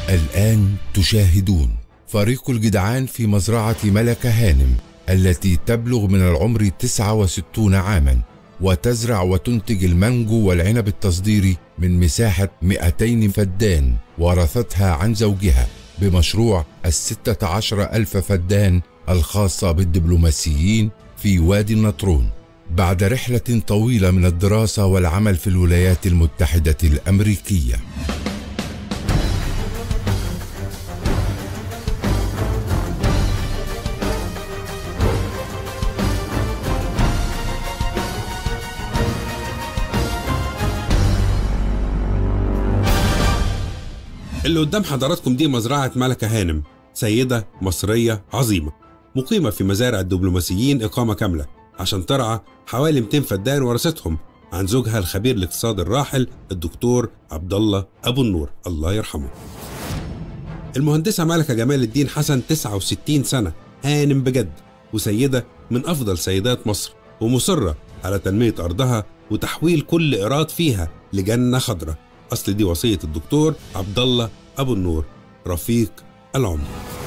الآن تشاهدون فريق الجدعان في مزرعة ملكة هانم التي تبلغ من العمر 69 عاما وتزرع وتنتج المانجو والعنب التصديري من مساحة 200 فدان ورثتها عن زوجها بمشروع الستة عشر ألف فدان الخاصة بالدبلوماسيين في وادي النطرون بعد رحلة طويلة من الدراسة والعمل في الولايات المتحدة الأمريكية اللي قدام حضراتكم دي مزرعة ملكة هانم سيدة مصرية عظيمة مقيمة في مزارع الدبلوماسيين إقامة كاملة عشان ترعى حوالي 200 فدان ورثتهم عن زوجها الخبير الاقتصادي الراحل الدكتور عبد الله أبو النور الله يرحمه المهندسة ملكة جمال الدين حسن 69 سنة هانم بجد وسيدة من أفضل سيدات مصر ومصرة على تنمية أرضها وتحويل كل إيراد فيها لجنة خضراء أصل دي وصية الدكتور عبد الله أبو النور رفيق العمر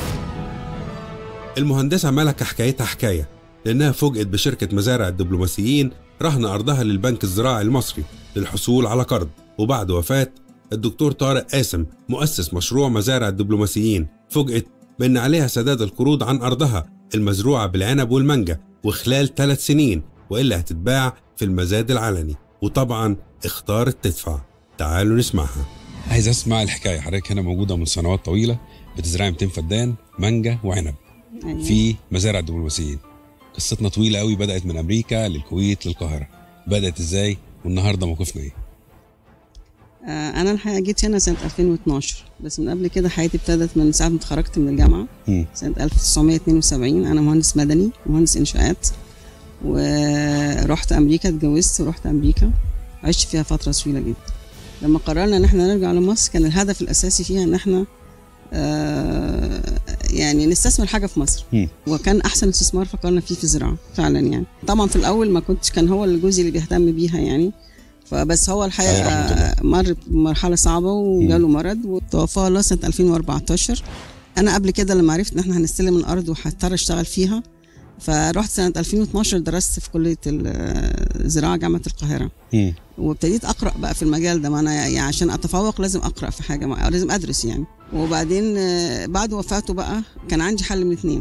المهندسة ملكة حكايتها حكاية لأنها فوجئت بشركة مزارع الدبلوماسيين رهن أرضها للبنك الزراعي المصري للحصول على قرض وبعد وفاة الدكتور طارق قاسم مؤسس مشروع مزارع الدبلوماسيين فوجئت بأن عليها سداد القروض عن أرضها المزروعة بالعنب والمانجا وخلال ثلاث سنين وإلا هتتباع في المزاد العلني وطبعا اختارت تدفع تعالوا نسمعها عايز اسمع الحكايه حضرتك هنا موجوده من سنوات طويله بتزرعي 200 فدان مانجا وعنب أيوة. في مزارع الدبلوماسيين قصتنا طويله قوي بدات من امريكا للكويت للقاهره بدات ازاي والنهارده موقفنا ايه آه، انا الحقيقه جيت هنا سنه 2012 بس من قبل كده حياتي ابتدت من ساعه ما اتخرجت من الجامعه مم. سنه 1972 انا مهندس مدني مهندس انشاءات ورحت امريكا اتجوزت ورحت امريكا عشت فيها فتره طويله جدا لما قررنا ان احنا نرجع لمصر كان الهدف الاساسي فيها ان احنا آه، يعني نستثمر حاجه في مصر مم. وكان احسن استثمار فكرنا فيه في الزراعه فعلا يعني طبعا في الاول ما كنتش كان هو الجزء اللي بيهتم بيها يعني فبس هو الحقيقه الله يرحمه آه، مر بمرحله صعبه وجاله مرض وتوفى الله سنه 2014 انا قبل كده لما عرفت ان احنا هنستلم الارض وهضطر اشتغل فيها فرحت سنه 2012 درست في كليه الزراعه جامعه القاهره مم. وابتديت اقرا بقى في المجال ده ما انا يعني عشان اتفوق لازم اقرا في حاجه ما- لازم ادرس يعني وبعدين آه، بعد وفاته بقى كان عندي حل من اتنين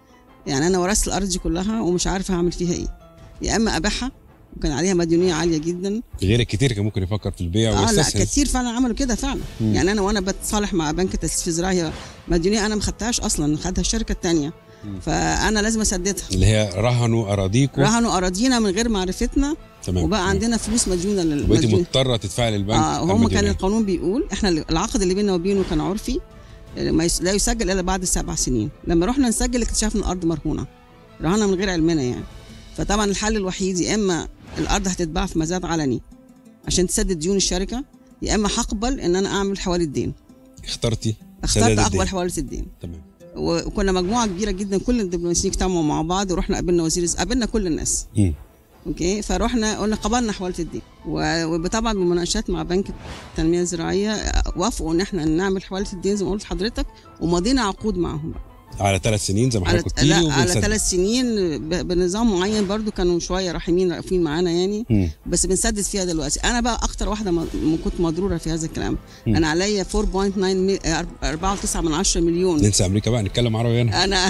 يعني انا ورثت الارض دي كلها ومش عارفه هعمل فيها ايه يا اما ابيعها وكان عليها مديونيه عاليه جدا غير الكتير كان ممكن يفكر في البيع اه لا ويستسهل كتير فعلا عملوا كده فعلا مم. يعني انا وانا بتصالح مع بنك تسليف زراعي هي مديونيه انا ما خدتهاش اصلا خدها الشركه الثانيه مم. فانا لازم اسددها اللي هي رهنوا اراضيكم رهنوا اراضينا من غير معرفتنا تمام وبقى عندنا فلوس مديونه وبقيتي للمديون مضطره تدفعي للبنك اه هم أما كان دي- القانون بيقول احنا اللي- العقد اللي بيننا وبينه كان عرفي آه، ما يس- لا يسجل الا بعد سبع سنين لما رحنا نسجل اكتشفنا الارض مرهونه رهنا من غير علمنا يعني فطبعا الحل الوحيد يا اما الارض هتتباع في مزاد علني عشان تسدد ديون الشركه يا اما هقبل ان انا اعمل حوالي الدين اخترتي اخترت سداد اقبل الدين. حوالي الدين تمام و- وكنا مجموعه كبيره جدا كل الدبلوماسيين اجتمعوا مع بعض ورحنا قابلنا وزير الز- قابلنا كل الناس مم. اوكي فروحنا قلنا قبلنا حوالة الدين و- وطبعا بمناقشات مع بنك التنميه الزراعيه آه، وافقوا ان احنا نعمل حوالة الدين زي ما قلت لحضرتك ومضينا عقود معاهم بقى على ثلاث سنين زي ما على حضرتك قلت لي لا على وبنسدد. ثلاث سنين ب- بنظام معين برضو كانوا شويه رحيمين رأفين معانا يعني مم. بس بنسدد فيها دلوقتي انا بقى اكتر واحده م- م- كنت مضروره في هذا الكلام مم. انا عليا 4.9 مي- آه، 4.9 من 10 مليون ننسى امريكا بقى نتكلم عربي هنا انا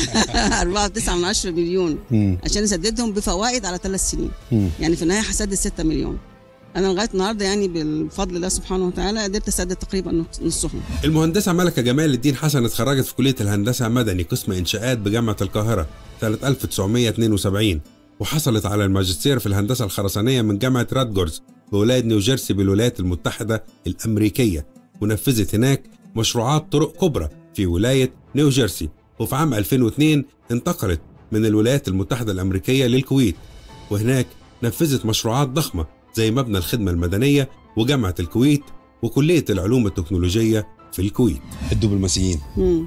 4.9 من 10 مليون مم. عشان اسددهم بفوائد على ثلاث سنين مم. يعني في النهايه هسدد 6 مليون انا لغايه النهارده يعني بالفضل الله سبحانه وتعالى قدرت اسدد تقريبا نصهم المهندسة ملكة جمال الدين حسن اتخرجت في كلية الهندسة مدني قسم إنشاءات بجامعة القاهرة سنة 1972 وحصلت على الماجستير في الهندسة الخرسانية من جامعة راتجرز بولاية نيوجيرسي بالولايات المتحدة الأمريكية ونفذت هناك مشروعات طرق كبرى في ولاية نيوجيرسي وفي عام 2002 انتقلت من الولايات المتحدة الأمريكية للكويت وهناك نفذت مشروعات ضخمة زي مبنى الخدمة المدنية وجامعة الكويت وكلية العلوم التكنولوجية في الكويت الدبلوماسيين مم.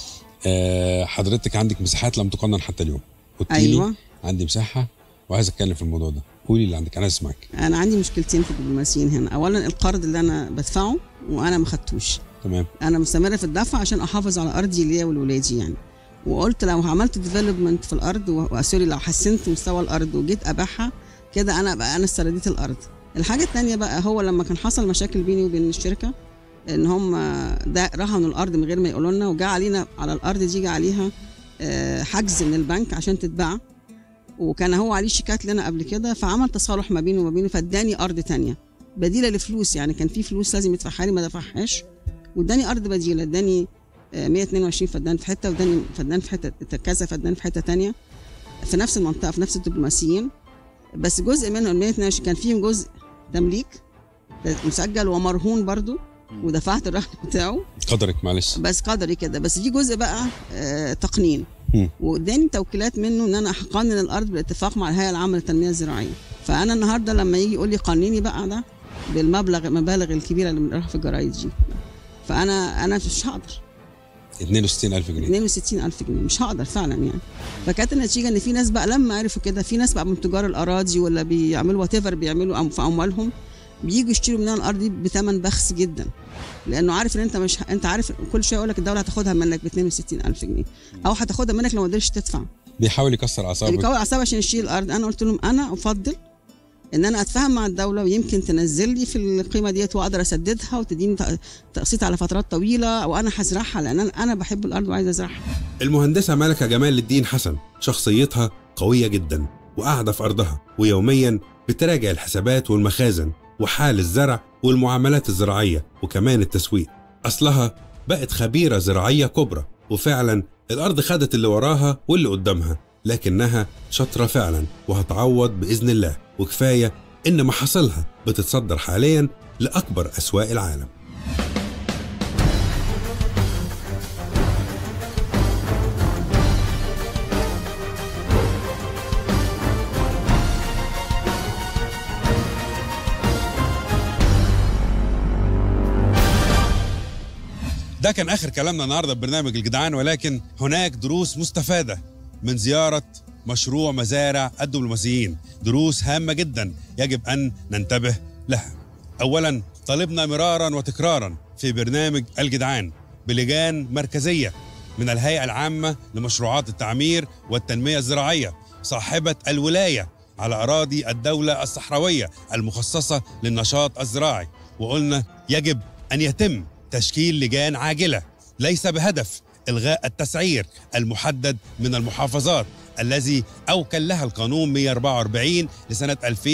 آه حضرتك عندك مساحات لم تقنن حتى اليوم قلت لي ايوه عندي مساحه وعايز اتكلم في الموضوع ده قولي اللي عندك انا اسمعك انا عندي مشكلتين في الدبلوماسيين هنا اولا القرض اللي انا بدفعه وانا ما خدتوش تمام انا مستمره في الدفع عشان احافظ على ارضي ليا ولولادي يعني وقلت لو عملت ديفلوبمنت في الارض و- سوري لو حسنت مستوى الارض وجيت ابيعها كده انا بقى انا استرديت الارض الحاجه الثانيه بقى هو لما كان حصل مشاكل بيني وبين الشركه ان هم ده رهنوا الارض من غير ما يقولوا لنا وجا علينا على الارض دي جه عليها آه، حجز من البنك عشان تتباع وكان هو عليه شيكات لنا قبل كده فعمل تصالح ما بينه وما بينه فاداني ارض تانية بديله لفلوس يعني كان في فلوس لازم يدفعها لي ما دفعهاش واداني ارض بديله اداني آه، 122 فدان في حته واداني فدان في حته كذا فدان في حته تانية في نفس المنطقه في نفس الدبلوماسيين بس جزء منهم ال 122 كان فيهم جزء تمليك مسجل ومرهون برضو ودفعت الرهن بتاعه قدرك معلش بس قدري كده بس في جزء بقى آه، تقنين مم. واداني توكيلات منه ان انا اقنن الارض بالاتفاق مع الهيئه العامه للتنميه الزراعيه فانا النهارده لما يجي يقول لي قنني بقى ده بالمبلغ المبالغ الكبيره اللي بنقراها في الجرايد دي فانا انا مش هقدر 62000 جنيه 62000 جنيه مش هقدر فعلا يعني فكانت النتيجه ان في ناس بقى لما عرفوا كده في ناس بقى من تجار الاراضي ولا بيعملوا وات بيعملوا أم- في اموالهم بييجوا يشتروا مننا الارض دي بثمن بخس جدا لانه عارف ان انت مش انت عارف كل شويه يقول لك الدوله هتاخدها منك ب 62000 جنيه او هتاخدها منك لو ما قدرتش تدفع بيحاول يكسر اللي اعصابك بيكون اعصاب عشان يشيل الارض انا قلت لهم انا افضل ان انا اتفاهم مع الدوله ويمكن تنزل لي في القيمه ديت واقدر اسددها وتديني تق- تقسيط على فترات طويله او انا هزرعها لان انا انا بحب الارض وعايزه ازرعها المهندسة ملكة جمال الدين حسن شخصيتها قوية جدا وقاعدة في أرضها ويوميا بتراجع الحسابات والمخازن وحال الزرع والمعاملات الزراعية وكمان التسويق أصلها بقت خبيرة زراعية كبرى وفعلا الأرض خدت اللي وراها واللي قدامها لكنها شاطرة فعلا وهتعوض بإذن الله وكفاية إن محاصيلها بتتصدر حاليا لأكبر أسواق العالم ده كان اخر كلامنا النهارده في برنامج الجدعان ولكن هناك دروس مستفاده من زياره مشروع مزارع الدبلوماسيين دروس هامه جدا يجب ان ننتبه لها اولا طالبنا مرارا وتكرارا في برنامج الجدعان بلجان مركزيه من الهيئه العامه لمشروعات التعمير والتنميه الزراعيه صاحبه الولايه على اراضي الدوله الصحراويه المخصصه للنشاط الزراعي وقلنا يجب ان يتم تشكيل لجان عاجله ليس بهدف الغاء التسعير المحدد من المحافظات الذي اوكل لها القانون 144 لسنه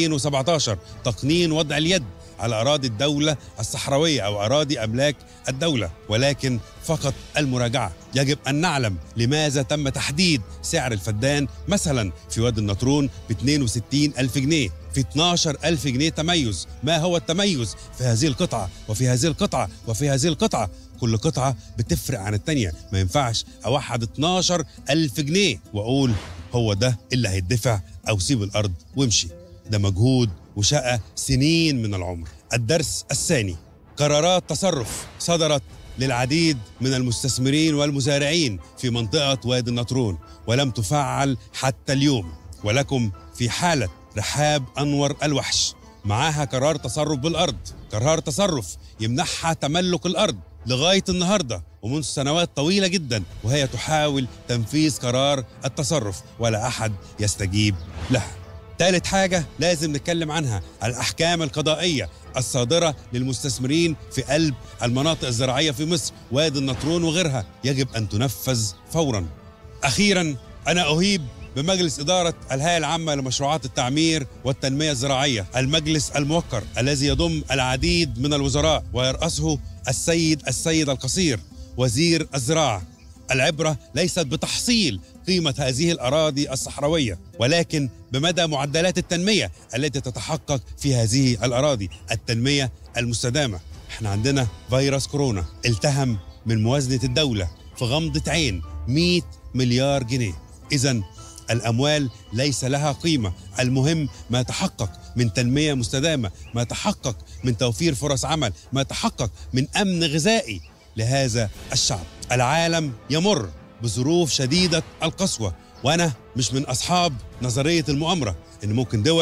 2017 تقنين وضع اليد على اراضي الدوله الصحراويه او اراضي املاك الدوله ولكن فقط المراجعه يجب ان نعلم لماذا تم تحديد سعر الفدان مثلا في وادي النطرون ب 62 الف جنيه في 12 ألف جنيه تميز ما هو التميز في هذه القطعة وفي هذه القطعة وفي هذه القطعة كل قطعة بتفرق عن التانية ما ينفعش أوحد 12 ألف جنيه وأقول هو ده اللي هيدفع أو سيب الأرض وامشي ده مجهود وشقة سنين من العمر الدرس الثاني قرارات تصرف صدرت للعديد من المستثمرين والمزارعين في منطقة وادي النطرون ولم تفعل حتى اليوم ولكم في حالة رحاب أنور الوحش معاها قرار تصرف بالأرض قرار تصرف يمنحها تملك الأرض لغاية النهاردة ومنذ سنوات طويلة جدا وهي تحاول تنفيذ قرار التصرف ولا أحد يستجيب لها ثالث حاجة لازم نتكلم عنها الأحكام القضائية الصادرة للمستثمرين في قلب المناطق الزراعية في مصر وادي النطرون وغيرها يجب أن تنفذ فورا أخيرا أنا أهيب بمجلس إدارة الهيئة العامة لمشروعات التعمير والتنمية الزراعية المجلس الموقر الذي يضم العديد من الوزراء ويرأسه السيد السيد القصير وزير الزراعة العبرة ليست بتحصيل قيمة هذه الأراضي الصحراوية ولكن بمدى معدلات التنمية التي تتحقق في هذه الأراضي التنمية المستدامة احنا عندنا فيروس كورونا التهم من موازنة الدولة في غمضة عين 100 مليار جنيه إذا الأموال ليس لها قيمة المهم ما يتحقق من تنمية مستدامة ما يتحقق من توفير فرص عمل ما يتحقق من أمن غذائي لهذا الشعب العالم يمر بظروف شديدة القسوة وأنا مش من أصحاب نظرية المؤامرة إن ممكن دول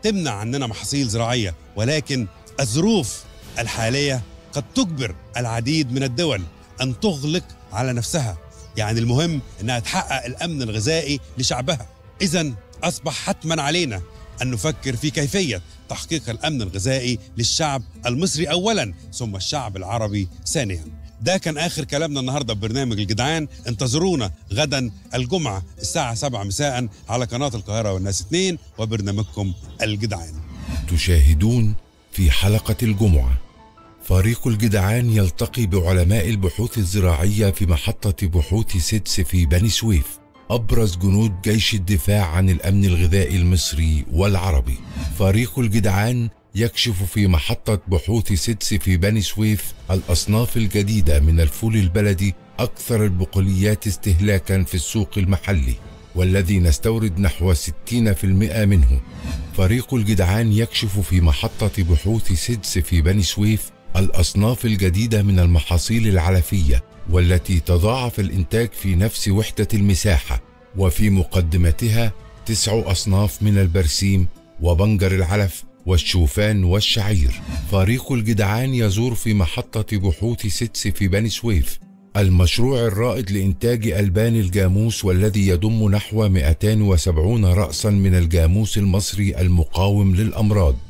تمنع عننا محاصيل زراعية ولكن الظروف الحالية قد تجبر العديد من الدول أن تغلق على نفسها يعني المهم أنها تحقق الأمن الغذائي لشعبها إذا أصبح حتما علينا أن نفكر في كيفية تحقيق الأمن الغذائي للشعب المصري أولا ثم الشعب العربي ثانيا ده كان آخر كلامنا النهاردة ببرنامج الجدعان انتظرونا غدا الجمعة الساعة 7 مساء على قناة القاهرة والناس 2 وبرنامجكم الجدعان تشاهدون في حلقة الجمعة فريق الجدعان يلتقي بعلماء البحوث الزراعية في محطة بحوث سدس في بني سويف أبرز جنود جيش الدفاع عن الأمن الغذائي المصري والعربي فريق الجدعان يكشف في محطة بحوث سدس في بني سويف الأصناف الجديدة من الفول البلدي أكثر البقوليات استهلاكا في السوق المحلي والذي نستورد نحو 60% منه فريق الجدعان يكشف في محطة بحوث سدس في بني سويف الأصناف الجديدة من المحاصيل العلفية والتي تضاعف الإنتاج في نفس وحدة المساحة وفي مقدمتها تسع أصناف من البرسيم وبنجر العلف والشوفان والشعير فريق الجدعان يزور في محطة بحوث سدس في بني سويف المشروع الرائد لإنتاج ألبان الجاموس والذي يضم نحو 270 رأسا من الجاموس المصري المقاوم للأمراض